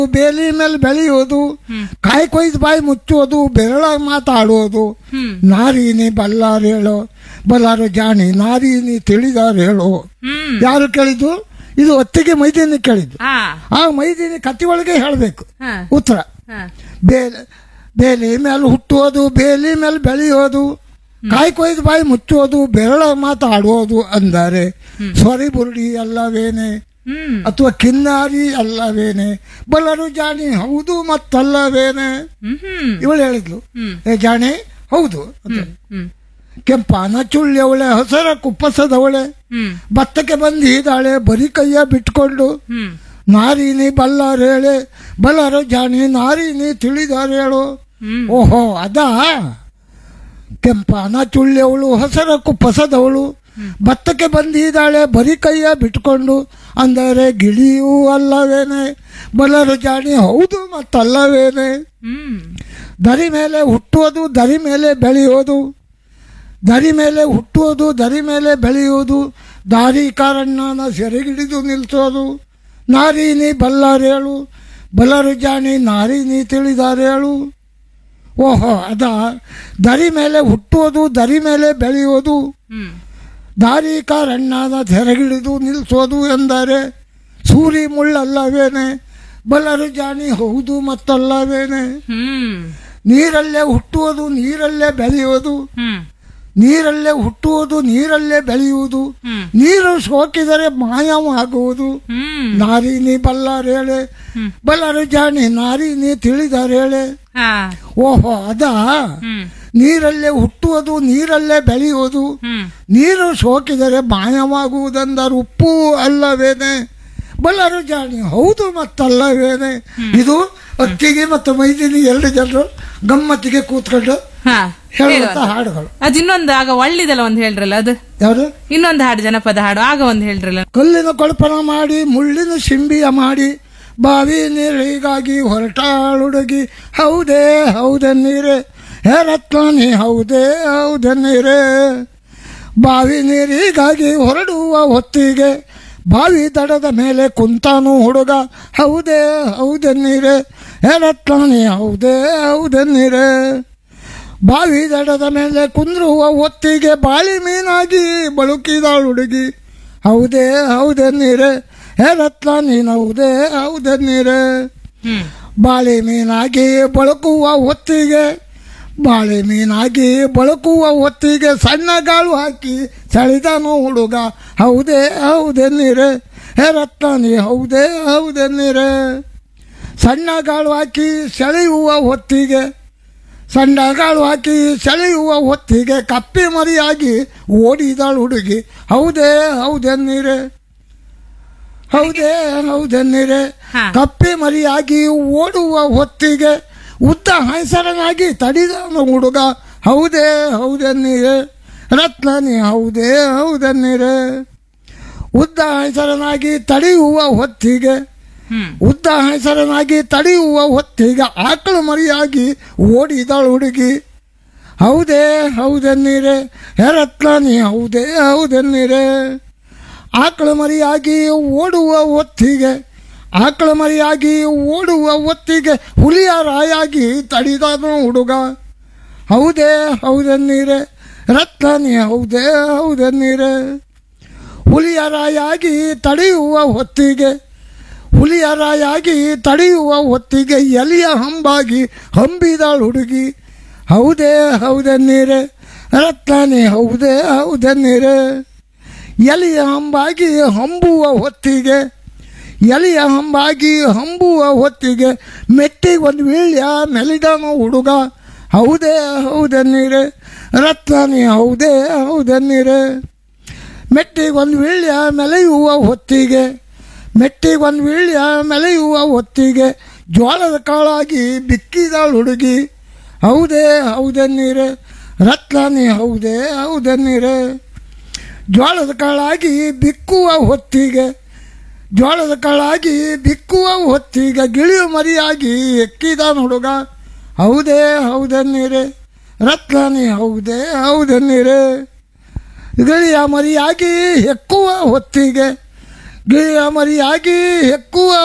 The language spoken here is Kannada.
ಬೇಲಿ ಮೇಲೆ ಬೆಳೆಯೋದು ಕಾಯಿ ಕೊಯ್ದು ಬಾಯಿ ಮುಚ್ಚೋದು ಬೆರಳ ಮಾತಾಡೋದು ಹ್ಮ್ ನಾರೀನಿ ಬಲ್ಲಾರು ಹೇಳೋ ಬಲ್ಲಾರು ಜಾಣಿ ನಾರೀನಿ ತಿಳಿದಾರು ಹೇಳೋ ಹ್ಮ್ ಯಾರು ಕೇಳಿದ್ದು ಇದು ಒತ್ತಿಗೆ ಮೈದಿನಿ ಕೇಳಿದ್ದು ಹಾ ಆ ಮೈದಿನಿ ಕತ್ತಿ ಒಳಗೆ ಹೇಳಬೇಕು ಹಾ ಉತ್ತರ ಹಾ ಬೇಲೆ ಬೇಲಿ ಮೇಲೆ ಹುಟ್ಟುವುದು ಬೇಲಿ ಮೇಲೆ ಬೆಳೆಯೋದು ಕಾಯಿ ಕೊಯ್ದು ಬಾಯಿ ಮುಚ್ಚೋದು ಬೆರಳ ಮಾತಾಡೋದು ಅಂದರೆ ಸ್ವರಿ ಬುರುಡಿ ಅಲ್ಲವೇನೆ ಹ್ಮ್ ಅಥವಾ ಕಿನ್ನಾರಿ ಅಲ್ಲವೇನೆ ಬಲ್ಲರು ಜಾಣಿ ಹೌದು ಮತ್ತಲ್ಲವೇನೆ ಹ್ಮ್ ಹ್ಮ್ ಇವಳು ಹೇಳಿದ್ಲು ಹ್ಮ್ ಏ ಜಾಣಿ ಹೌದು ಅಂತ ಹ್ಮ್ ಕೆಂಪಾನ ಚುಳ್ಳಿಯವಳೆ ಹಸರ ಕುಪ್ಪಸದವಳೆ ಹ್ಮ್ ಭತ್ತಕ್ಕೆ ಬಂದು ಇದ್ದಾಳೆ ಬರೀ ಕೈಯ ಬಿಟ್ಕೊಂಡು ಹ್ಮ್ ನಾರಿನಿ ಬಲ್ಲಾರು ಹೇಳೆ ಬಲ್ಲಾರು ಜಾಣಿ ನಾರಿನಿ ತಿಳಿದಾರು ಹೇಳು ಹ್ಮ್ ಓಹೋ ಅದಾ ಕೆಂಪಾನ ಚುಳ್ಳಿಯವಳು ಹಸರ ಕುಪ್ಪಸದವಳು ಭತ್ತಕ್ಕೆ ಬಂದಿದ್ದಾಳೆ ಬರೀ ಕೈಯ ಬಿಟ್ಕೊಂಡು ಅಂದರೆ ಗಿಳಿಯೂ ಅಲ್ಲವೇನೆ ಬಲರು ಜಾಣಿ ಹೌದು ಮತ್ತಲ್ಲವೇನೆ ಹ್ಮ್ ದರಿ ಮೇಲೆ ಹುಟ್ಟುವುದು ದರಿ ಮೇಲೆ ಬೆಳೆಯೋದು ದರಿ ಮೇಲೆ ಹುಟ್ಟುವುದು ದರಿ ಮೇಲೆ ಬೆಳೆಯುವುದು ದಾರಿ ಕಾರಣ್ಣನ ಸೆರೆಗಿಡಿದು ನಿಲ್ಲಿಸೋದು ನಾರೀನಿ ಬಲ್ಲಾರೇಳು ಬಲ್ಲರು ಜಾಣಿ ನಾರೀನಿ ತಿಳಿದಾರೇಳು ಓಹೋ ಅದ ದರಿ ಮೇಲೆ ಹುಟ್ಟುವುದು ದರಿ ಮೇಲೆ ಬೆಳೆಯೋದು ಹ್ಮ್ ದಾರಿ ಕಾರಣ್ಣನ ಸೆರೆಗಿಡಿದು ನಿಲ್ಲಿಸೋದು ಎಂದರೆ ಸೂರಿ ಮುಳ್ಳಲ್ಲವೇನೆ ಬಲ್ಲರು ಜಾಣಿ ಹೌದು ಮತ್ತಲ್ಲವೇನೆ ಹ್ಮ್ ನೀರಲ್ಲೇ ಹುಟ್ಟುವುದು ನೀರಲ್ಲೇ ಬೆಳೆಯುವುದು ಹ್ಮ್ ನೀರಲ್ಲೇ ಹುಟ್ಟುವುದು ನೀರಲ್ಲೇ ಬೆಳೆಯುವುದು ಹ್ಮ್ ನೀರು ಸೋಕಿದರೆ ಮಾಯವಾಗುವುದು ಹ್ಮ್ ನಾರಿನಿ ಬಲ್ಲಾರೇಳೆ ಹ್ಮ್. ಬಲ್ಲಾರು ಜಾಣಿ ನಾರಿನಿ ತಿಳಿದಾರೇಳೆ ಹಾ ಓಹೋ ಅದ ಹ್ಮ್ ನೀರಲ್ಲೇ ಹುಟ್ಟುವುದು ನೀರಲ್ಲೇ ಬೆಳೆಯುವುದು ಹ್ಮ್ ನೀರು ಸೋಕಿದರೆ ಮಾಯವಾಗುವುದೆಂದರೆ ಉಪ್ಪು ಅಲ್ಲವೇನೆ ಬಲ್ಲರು ಜಾಣಿ ಹೌದು ಮತ್ತಲ್ಲವೇನೆ ಇದು ಅಕ್ಕಿಗೆ ಮತ್ತು ಮೈದಿನಿ ಎರಡು ಜನರು ಗಮ್ಮತ್ತಿಗೆ ಕೂತ್ಕೊಂಡು ಹಾ ಹೇಳುವಂತ ಹಾಡುಗಳು ಅದ್ ಇನ್ನೊಂದು ಆಗ ಒಳ್ಳಿದೆಲ್ಲ ಒಂದ್ ಹೇಳ್ರಲ್ಲ ಅದು ಯಾರು ಇನ್ನೊಂದು ಹಾಡು ಜನಪದ ಹಾಡು ಆಗ ಒಂದ್ ಹೇಳ್ರಲ್ಲ ಕಲ್ಲಿನ ಕೊಳಪನ ಮಾಡಿ ಮುಳ್ಳಿನ ಸಿಂಬಿಯ ಮಾಡಿ ಬಾವಿ ನೀರಿಗಾಗಿ ಹೊರಟಾಳುಡುಗಿ ಹೌದೇ ಹೌದನ್ನೀರೆ ಹೇ ರತ್ನಾನಿ ಹೌದೇ ಹೌದನ್ನೀರೆ ಬಾವಿ ನೀರಿಗಾಗಿ ಹೊರಡುವ ಹೊತ್ತಿಗೆ ಬಾವಿ ದಡದ ಮೇಲೆ ಕುಂತಾನು ಹುಡುಗ ಹೌದೇ ಹೌದನ್ನೀರೆ ಹೇ ರತ್ನಾನಿ ಹೌದೇ ಹೌದನ್ನೀರೆ ಬಾವಿ ದಡದ ಮೇಲೆ ಕುಂದ್ರುವ ಹೊತ್ತಿಗೆ ಬಾಳಿ ಮೀನಾಗಿ ಬಳುಕಿದಾಳು ಹುಡುಗಿ ಹೌದೇ ಹೌದನ್ನೀರೆ ಹೇ ರತ್ನ ನೀನು ಹೌದೇ ಹೌದನ್ನೀರೆ ಹ್ಮ್ ಬಾಳಿ ಮೀನಾಗಿ ಬಳಕುವ ಹೊತ್ತಿಗೆ ಬಾಳೆ ಮೀನಾಗಿ ಬಳಕುವ ಹೊತ್ತಿಗೆ ಸಣ್ಣ ಗಾಳು ಹಾಕಿ ಸೆಳೆದನು ಹುಡುಗ ಹೌದೇ ಹೌದೆನ್ನೀರೆ ಹೇ ರತ್ನ ನೀ ಹೌದೇ ಹೌದೆನ್ನೀರೆ ಸಣ್ಣ ಗಾಳು ಹಾಕಿ ಸೆಳೆಯುವ ಹೊತ್ತಿಗೆ ಸಣ್ಣ ಗಾಳು ಹಾಕಿ ಸೆಳೆಯುವ ಹೊತ್ತಿಗೆ ಕಪ್ಪಿ ಮರಿಯಾಗಿ ಓಡಿದಾಳು ಹುಡುಗಿ ಹೌದೇ ಹೌದೆನ್ನೀರೆ ಹೌದೇ ಹೌದೆನ್ನೀರೆ ಹಾ. ಕಪ್ಪಿ ಮರಿಯಾಗಿ ಓಡುವ ಹೊತ್ತಿಗೆ ಉದ್ದ ಹೈಸರನಾಗಿ ತಡಿದವನು ಹುಡುಗ ಹೌದೇ ಹೌದೆನ್ನೀರೆ ರತ್ನನಿ ಹೌದೇ ಹೌದೆನ್ನೀರೆ ಉದ್ದ ಹೈಸರನಾಗಿ ತಡೆಯುವ ಹೊತ್ತಿಗೆ ಹ್ಮ್ ಉದ್ದ ಹೆಸರನಾಗಿ ತಡೆಯುವ ಹೊತ್ತಿಗೆ ಆಕಳು ಮರಿಯಾಗಿ ಓಡಿದಳು ಹುಡುಗಿ ಹೌದೇ ಹೌದೆನ್ನೀರೆ ಹೆರತ್ನ ನೀ ಹೌದೇ ಹೌದೆನ್ನೀರೆ ಆಕಳು ಮರಿಯಾಗಿ ಓಡುವ ಹೊತ್ತಿಗೆ ಆಕಳು ಮರಿಯಾಗಿ ಓಡುವ ಹೊತ್ತಿಗೆ ಹುಲಿಯ ರಾಯಾಗಿ ತಡಿದನು ಹುಡುಗ ಹೌದೇ ಹೌದೆನ್ನೀರೆ ರತ್ನ ನೀ ಹೌದೇ ಹೌದೆನ್ನೀರೆ ಹುಲಿಯ ರಾಯಾಗಿ ತಡೆಯುವ ಹೊತ್ತಿಗೆ ಹುಲಿಯ ರಾಯಾಗಿ ತಡೆಯುವ ಹೊತ್ತಿಗೆ ಎಲಿಯ ಹಂಬಾಗಿ ಹಂಬಿದಾಳು ಹುಡುಗಿ ಹೌದೇ ಹೌದನ್ನೀರೆ ರತ್ನಾನಿ ಹೌದೇ ಹೌದನ್ನೀರೆ ಎಲಿಯ ಹಂಬಾಗಿ ಹಂಬುವ ಹೊತ್ತಿಗೆ ಎಲಿಯ ಹಂಬಾಗಿ ಹಂಬುವ ಹೊತ್ತಿಗೆ ಮೆಟ್ಟಿಗೆ ಒಂದು ವೀಳ್ಯ ಮೆಲಿದನು ಹುಡುಗ ಹೌದೇ ಹೌದನ್ನೀರೆ ರತ್ನಾನಿ ಹೌದೇ ಹೌದನ್ನೀರೆ ಮೆಟ್ಟಿಗೊಂದು ವೀಳ್ಯ ಮೆಲೆಯುವ ಹೊತ್ತಿಗೆ ಮೆಟ್ಟಿಗೊಂದು ವೀಳ್ಯ ಮೆಲೆಯುವ ಹೊತ್ತಿಗೆ ಜೋಳದ ಕಾಳಾಗಿ ಬಿಕ್ಕಿದಾಳು ಹುಡುಗಿ ಹೌದೇ ಹೌದನ್ನೀರೆ ರತ್ನಾನಿ ಹೌದೇ ಹೌದನ್ನೀರೆ ಜೋಳದ ಕಾಳಾಗಿ ಬಿಕ್ಕುವ ಹೊತ್ತಿಗೆ ಜೋಳದ ಕಾಳಾಗಿ ಬಿಕ್ಕುವ ಹೊತ್ತಿಗೆ ಗಿಳಿಯು ಮರಿಯಾಗಿ ಎಕ್ಕಿದಾನ ಹುಡುಗ ಹೌದೇ ಹೌದನ್ನೀರೆ ರತ್ನಾನಿ ಹೌದೇ ಹೌದನ್ನೀರೆ ಗಿಳಿಯ ಮರಿಯಾಗಿ ಹೆಕ್ಕುವ ಹೊತ್ತಿಗೆ ಗಿಳಿಯ ಮರಿಯಾಗಿ ಹೆಕ್ಕುವ